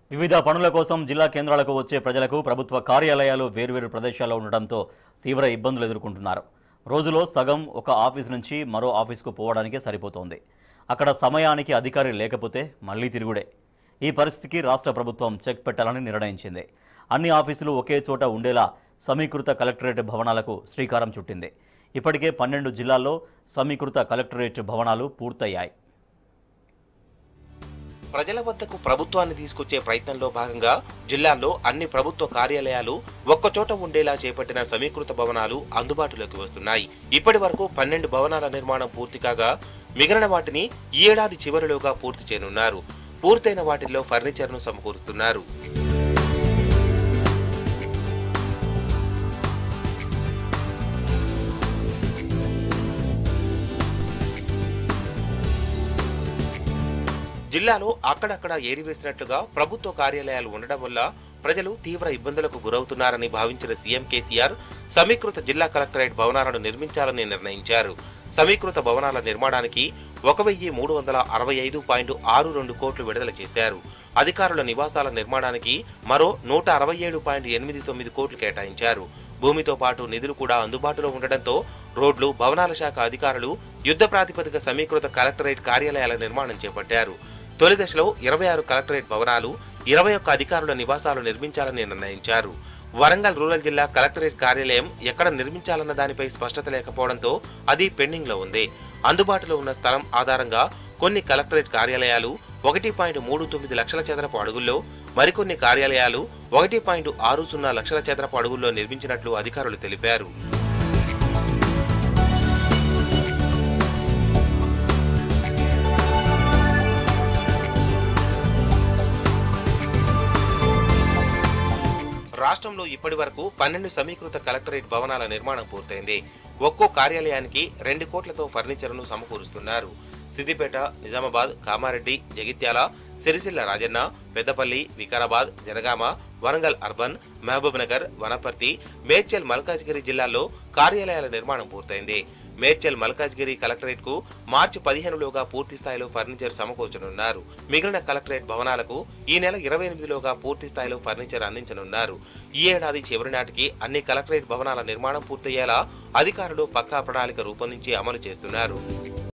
వివిధ పనుల కోసం జిల్లా కేంద్రాలకు వచ్చే ప్రజలకు ప్రభుత్వ కార్యాలయాలు వేర్వేరు ప్రదేశాల్లో ఉండడంతో తీవ్ర ఇబ్బందులు ఎదుర్కొంటున్నారు రోజులో సగం ఒక ఆఫీస్ నుంచి మరో ఆఫీస్కు పోవడానికే సరిపోతోంది అక్కడ సమయానికి అధికారి లేకపోతే మళ్లీ తిరుగుడే ఈ పరిస్థితికి రాష్ట్ర ప్రభుత్వం చెక్ పెట్టాలని నిర్ణయించింది అన్ని ఆఫీసులు ఒకే చోట ఉండేలా సమీకృత కలెక్టరేట్ భవనాలకు శ్రీకారం చుట్టింది ఇప్పటికే పన్నెండు జిల్లాల్లో సమీకృత కలెక్టరేట్ భవనాలు పూర్తయ్యాయి ప్రజల వద్దకు ప్రభుత్వాన్ని తీసుకొచ్చే ప్రయత్నంలో భాగంగా జిల్లాల్లో అన్ని ప్రభుత్వ కార్యాలయాలు ఒక్కచోట ఉండేలా చేపట్టిన సమీకృత భవనాలు అందుబాటులోకి వస్తున్నాయి ఇప్పటి వరకు పన్నెండు భవనాల నిర్మాణం పూర్తి కాగా మిగిలిన వాటిని ఈ ఏడాది చివరిలోగా పూర్తి చేయనున్నారు పూర్తయిన వాటిల్లో ఫర్నిచర్ను సమకూరుస్తున్నారు జిల్లాలో అక్కడక్కడ ఏరివేసినట్లుగా ప్రభుత్వ కార్యాలయాలు ఉండడం వల్ల ప్రజలు తీవ్ర ఇబ్బందులకు గురవుతున్నారని భావించిన సీఎం కేసీఆర్ సమీకృత జిల్లా కలెక్టరేట్ భవనాలను నిర్మించాలని నిర్ణయించారు సమీకృత భవనాల నిర్మాణానికి ఒక వెయ్యి మూడు వందల అరవై ఐదు పాయింట్ ఆరు రెండు కోట్లు విడుదల చేశారు అధికారుల నివాసాల నిర్మాణానికి మరో నూట అరవై ఏడు పాయింట్ ఎనిమిది తొమ్మిది కోట్లు కేటాయించారు భూమితో పాటు నిధులు కూడా అందుబాటులో ఉండడంతో రోడ్లు భవనాల శాఖ అధికారులు యుద్ధ ప్రాతిపదిక సమీకృత కలెక్టరేట్ కార్యాలయాల నిర్మాణం చేపట్టారు తొలి దశలో ఇరవై ఆరు కలెక్టరేట్ భవనాలు ఇరవై ఒక్క అధికారుల నివాసాలు నిర్మించాలని నిర్ణయించారు వరంగల్ రూరల్ జిల్లా కలెక్టరేట్ కార్యాలయం ఎక్కడ నిర్మించాలన్న దానిపై స్పష్టత లేకపోవడంతో అది పెండింగ్ లో ఉంది అందుబాటులో ఉన్న స్థలం ఆధారంగా కొన్ని కలెక్టరేట్ కార్యాలయాలు ఒకటి పాయింట్ మూడు తొమ్మిది లక్షల చదరపు అడుగుల్లో మరికొన్ని కార్యాలయాలు ఒకటి పాయింట్ ఆరు సున్నా లక్షల చదరపు అడుగుల్లో నిర్మించినట్లు అధికారులు తెలిపారు రాష్ట్రంలో ఇప్పటి వరకు పన్నెండు సమీకృత కలెక్టరేట్ భవనాల నిర్మాణం పూర్తయింది ఒక్కో కార్యాలయానికి రెండు కోట్లతో ఫర్నిచర్ను సమకూరుస్తున్నారు సిద్దిపేట నిజామాబాద్ కామారెడ్డి జగిత్యాల సిరిసిల్ల రాజన్న పెద్దపల్లి వికారాబాద్ జనగామ వరంగల్ అర్బన్ మహబూబ్ నగర్ వనపర్తి మేడ్చల్ మల్కాజ్గిరి జిల్లాల్లో కార్యాలయాల నిర్మాణం పూర్తయింది మేడ్చల్ మల్కాజ్గిరి కలెక్టరేట్ కు మార్చి పదిహేనులోగా పూర్తి స్థాయిలో ఫర్నిచర్ సమకూర్చనున్నారు మిగిలిన కలెక్టరేట్ భవనాలకు ఈ నెల ఇరవై ఎనిమిదిలోగా పూర్తి స్థాయిలో ఫర్నిచర్ అందించనున్నారు ఈ ఏడాది చివరి నాటికి అన్ని కలెక్టరేట్ భవనాల నిర్మాణం పూర్తయ్యేలా అధికారులు పక్కా ప్రణాళిక రూపొందించి అమలు చేస్తున్నారు